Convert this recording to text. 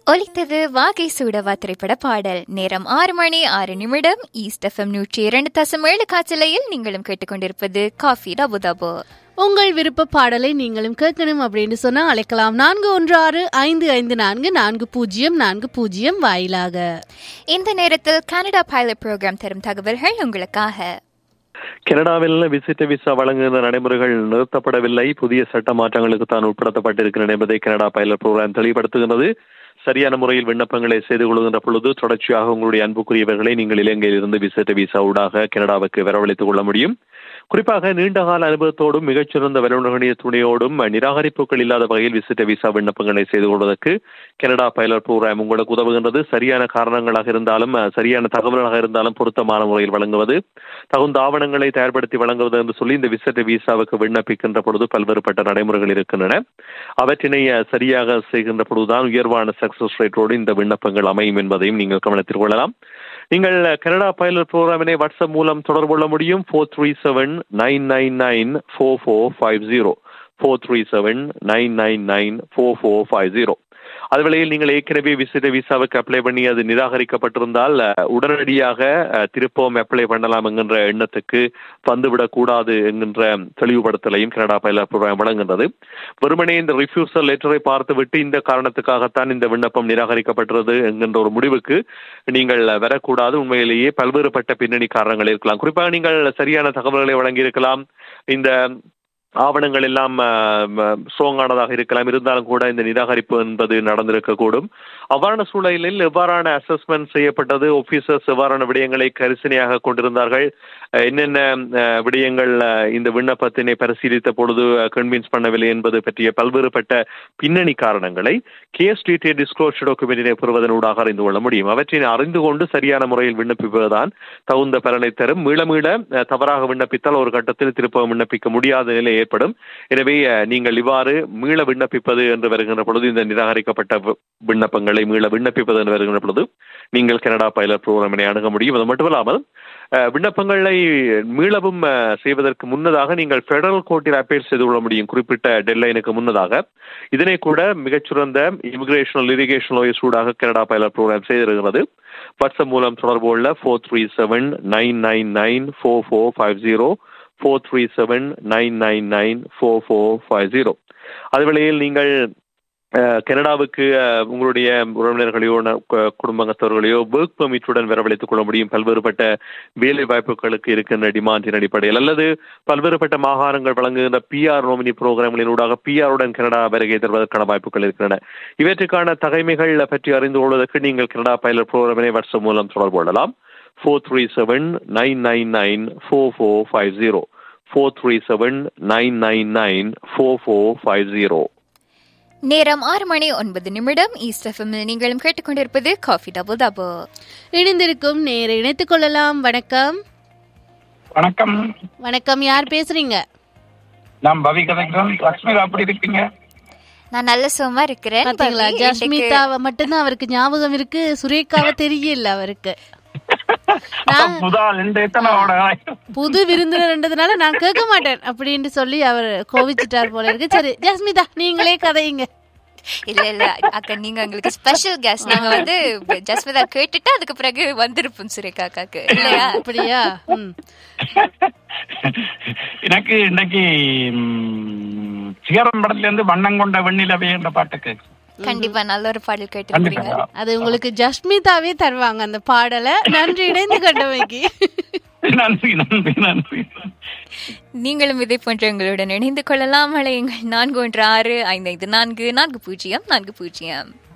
ஒலித்தது வாகை சூடவா திரைப்பட பாடல் நேரம் ஆறு மணி ஆறு நிமிடம் ஈஸ்ட் எஃப்எம் நூற்றி இரண்டு தசம் ஏழு காய்ச்சலையில் நீங்களும் கேட்டுக்கொண்டிருப்பது காஃபி டபு தபு உங்கள் விருப்ப பாடலை நீங்களும் கேட்கணும் அப்படின்னு சொன்னா அழைக்கலாம் நான்கு ஒன்று ஆறு ஐந்து ஐந்து நான்கு நான்கு பூஜ்ஜியம் நான்கு பூஜ்ஜியம் வாயிலாக இந்த நேரத்தில் கனடா பைலட் ப்ரோக்ராம் தரும் தகவல்கள் உங்களுக்காக கனடாவில் விசிட்ட விசா வழங்குகின்ற நடைமுறைகள் நிறுத்தப்படவில்லை புதிய சட்ட மாற்றங்களுக்கு தான் உட்படுத்தப்பட்டிருக்கின்றன என்பதை கனடா பைலட் புரோகிராம் தெளிவுபடுத்துகிறது சரியான முறையில் விண்ணப்பங்களை செய்து கொள்கின்ற பொழுது தொடர்ச்சியாக உங்களுடைய அன்புக்குரியவர்களை நீங்கள் இலங்கையில் இருந்து விசிட்ட விசா ஊடாக கனடாவுக்கு வரவழைத்துக் கொள்ள முடியும் குறிப்பாக நீண்டகால அனுபவத்தோடும் மிகச்சிறந்த வல்லுநர்களுடைய துணையோடும் நிராகரிப்புகள் இல்லாத வகையில் விசிட்ட விசா விண்ணப்பங்களை செய்து கொள்வதற்கு கனடா பைலட் ப்ரோக்ராம் உங்களுக்கு உதவுகின்றது சரியான காரணங்களாக இருந்தாலும் சரியான தகவல்களாக இருந்தாலும் பொருத்தமான முறையில் வழங்குவது தகுந்த ஆவணங்களை தயார்படுத்தி வழங்குவது என்று சொல்லி இந்த விசிட்ட விசாவுக்கு விண்ணப்பிக்கின்ற பொழுது பல்வேறுபட்ட நடைமுறைகள் இருக்கின்றன அவற்றினை சரியாக செய்கின்ற பொழுதுதான் உயர்வான சக்சஸ் ரேட்டோடு இந்த விண்ணப்பங்கள் அமையும் என்பதையும் நீங்கள் கவனத்தில் கொள்ளலாம் நீங்கள் கனடா பைலட் ப்ரோக்ராமினை வாட்ஸ்அப் மூலம் தொடர்பு கொள்ள முடியும் four three seven nine nine nine four four five zero four three seven nine nine nine four four five zero அதுவேளையில் நீங்கள் ஏற்கனவே விசிட்ட விசாவுக்கு அப்ளை பண்ணி அது நிராகரிக்கப்பட்டிருந்தால் உடனடியாக திருப்பவும் அப்ளை பண்ணலாம் என்கின்ற எண்ணத்துக்கு வந்துவிடக் கூடாது என்கின்ற தெளிவுபடுத்தலையும் கனடா பைலட் ப்ரோக்ராம் வழங்குகின்றது வெறுமனே இந்த ரிஃப்யூசல் லெட்டரை பார்த்துவிட்டு இந்த காரணத்துக்காகத்தான் இந்த விண்ணப்பம் நிராகரிக்கப்பட்டது என்கின்ற ஒரு முடிவுக்கு நீங்கள் வரக்கூடாது உண்மையிலேயே பல்வேறுபட்ட பின்னணி காரணங்கள் இருக்கலாம் குறிப்பாக நீங்கள் சரியான தகவல்களை வழங்கியிருக்கலாம் இந்த ஆவணங்கள் எல்லாம் ஸ்ட்ராங்கானதாக இருக்கலாம் இருந்தாலும் கூட இந்த நிராகரிப்பு என்பது நடந்திருக்கக்கூடும் அவ்வாறான சூழலில் எவ்வாறான அசஸ்மெண்ட் செய்யப்பட்டது ஆபீசர்ஸ் எவ்வாறான விடயங்களை கரிசனையாக கொண்டிருந்தார்கள் என்னென்ன விடயங்கள் இந்த விண்ணப்பத்தினை பரிசீலித்த பொழுது கன்வின்ஸ் பண்ணவில்லை என்பது பற்றிய பல்வேறுபட்ட பின்னணி காரணங்களை கேஸ் டீட்டெயில் டிஸ்க்ளோஷர் டாக்குமெண்டினை பெறுவதனூடாக அறிந்து கொள்ள முடியும் அவற்றினை அறிந்து கொண்டு சரியான முறையில் விண்ணப்பிப்பதுதான் தகுந்த பலனை தரும் மீள மீள தவறாக விண்ணப்பித்தால் ஒரு கட்டத்தில் திரும்ப விண்ணப்பிக்க முடியாத நிலை ஏற்படும் எனவே நீங்கள் இவ்வாறு மீள விண்ணப்பிப்பது என்று வருகின்ற பொழுது இந்த நிராகரிக்கப்பட்ட விண்ணப்பங்களை மீள விண்ணப்பிப்பது என்று வருகின்ற பொழுது நீங்கள் கனடா பைலட் ப்ரோக்ராமினை அணுக முடியும் அது மட்டுமல்லாமல் விண்ணப்பங்களை மீளவும் செய்வதற்கு முன்னதாக நீங்கள் பெடரல் கோர்ட்டில் அப்பீல் செய்து கொள்ள முடியும் குறிப்பிட்ட டெட்லைனுக்கு முன்னதாக இதனை கூட மிகச்சிறந்த இமிகிரேஷன் லிரிகேஷன் லோயர்ஸ் ஊடாக கனடா பைலட் ப்ரோக்ராம் செய்திருக்கிறது வாட்ஸ்அப் மூலம் தொடர்பு கொள்ள four three seven nine nine nine four four five zero four three seven nine nine nine four four five zero அதுவேளையில் நீங்கள் கனடாவுக்கு உங்களுடைய உறவினர்களையோ குடும்பத்தவர்களையோ ஒர்க் பெர்மிட்டுடன் வரவழைத்துக் கொள்ள முடியும் பல்வேறுபட்ட வேலை வாய்ப்புகளுக்கு இருக்கின்ற டிமாண்டின் அடிப்படையில் அல்லது பல்வேறுபட்ட மாகாணங்கள் வழங்குகின்ற பிஆர் நோமினி புரோகிராம்களினூடாக பிஆருடன் கனடா வருகை தருவதற்கான வாய்ப்புகள் இருக்கின்றன இவற்றுக்கான தகைமைகள் பற்றி அறிந்து கொள்வதற்கு நீங்கள் கனடா பைலட் புரோகிராமினை வாட்ஸ்அப் மூலம் தொடர்பு கொள்ளலாம் four three seven nine nine nine four four five zero four three seven nine nine nine four four five zero நேரம் ஆறு மணி ஒன்பது நிமிடம் ஈஸ்ட் எஃப்எம்மில் நீங்களும் கேட்டுக்கொண்டிருப்பது காஃபி டபு டபு இணைந்திருக்கும் நேர இணைத்துக் கொள்ளலாம் வணக்கம் வணக்கம் வணக்கம் யார் பேசுறீங்க நான் பவி கதைக்கிறேன் லக்ஷ்மி அப்படி இருக்கீங்க நான் நல்ல சுகமா இருக்கிறேன் பாத்தீங்களா பவி, ஜஸ்மிதாவை மட்டும்தான் அவருக்கு ஞாபகம் இருக்கு சுரேகாவை தெரியல அவருக்கு நான் முதல் இந்த எத்தனோட புது விருந்தினர்ன்றதுனால நான் கேட்க மாட்டேன் அப்படின்னு சொல்லி அவர் கோவிச்சிட்டார் போல இருக்கு சரி ஜஸ்மிதா நீங்களே கதையுங்க இல்ல இல்ல அக்கா நீங்க எங்களுக்கு ஸ்பெஷல் கெஸ்ட் நாங்க வந்து ஜஸ்மிதா கேட்டுட்டு அதுக்கு பிறகு வந்திருப்போம் சுரேகா அக்காக்கு இல்லையா அப்படியா ம் எனக்கு இன்னைக்கு ம், சிகரம் படத்துல இருந்து வண்ணம் கொண்ட வெண்ணிலவே என்ற பாட்டுக்கு கண்டிப்பா நல்ல ஒரு பாடல் கேட்டிருக்கீங்க கண்டிப்பா அது உங்களுக்கு ஜஸ்மிதாவே தருவாங்க அந்த பாடலை நன்றி இணைந்து கண்டமைக்கு நன்றி நன்றி நன்றி நீங்களும் இதே போன்ற எங்களுடன் இணைந்து கொள்ளலாம் அலையுங்கள் நான்கு ஒன்று ஆறு ஐந்து ஐந்து நான்கு நான்கு பூஜ்ஜியம் நான்கு பூஜ்ஜியம்